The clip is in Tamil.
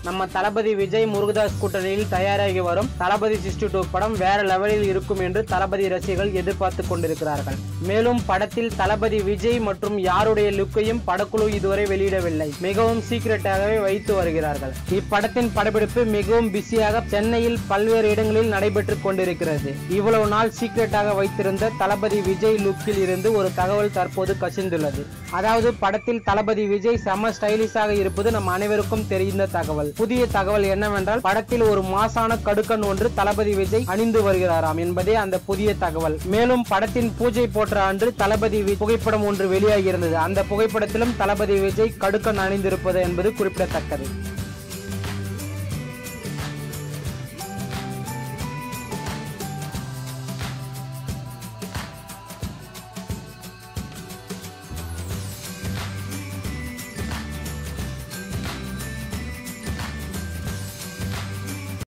நம்ம தளபதி விஜய் முருகதாஸ் கூட்டணியில் தயாராகி வரும் தளபதி சிக்ஸ்டி டூ படம் வேற லெவலில் இருக்கும் என்று தளபதி ரசிகர்கள் எதிர்பார்த்து கொண்டிருக்கிறார்கள் மேலும் படத்தில் தளபதி விஜய் மற்றும் யாருடைய லுக்கையும் படக்குழு இதுவரை வெளியிடவில்லை மிகவும் சீக்கிரட்டாகவே வைத்து வருகிறார்கள் இப்படத்தின் படப்பிடிப்பு மிகவும் பிஸியாக சென்னையில் பல்வேறு இடங்களில் நடைபெற்றுக் கொண்டிருக்கிறது இவ்வளவு நாள் சீக்கிரட்டாக வைத்திருந்த தளபதி விஜய் லுக்கில் இருந்து ஒரு தகவல் தற்போது கசிந்துள்ளது அதாவது படத்தில் தளபதி விஜய் செம ஸ்டைலிஷாக இருப்பது நம் அனைவருக்கும் தெரிந்த தகவல் புதிய தகவல் என்னவென்றால் படத்தில் ஒரு மாசான கடுக்கன் ஒன்று தளபதி விஜய் அணிந்து வருகிறாராம் என்பதே அந்த புதிய தகவல் மேலும் படத்தின் பூஜை போற்ற அன்று தளபதி வி- புகைப்படம் ஒன்று வெளியாகி இருந்தது அந்த புகைப்படத்திலும் தளபதி விஜய் கடுக்கன் அணிந்திருப்பது என்பது குறிப்பிடத்தக்கது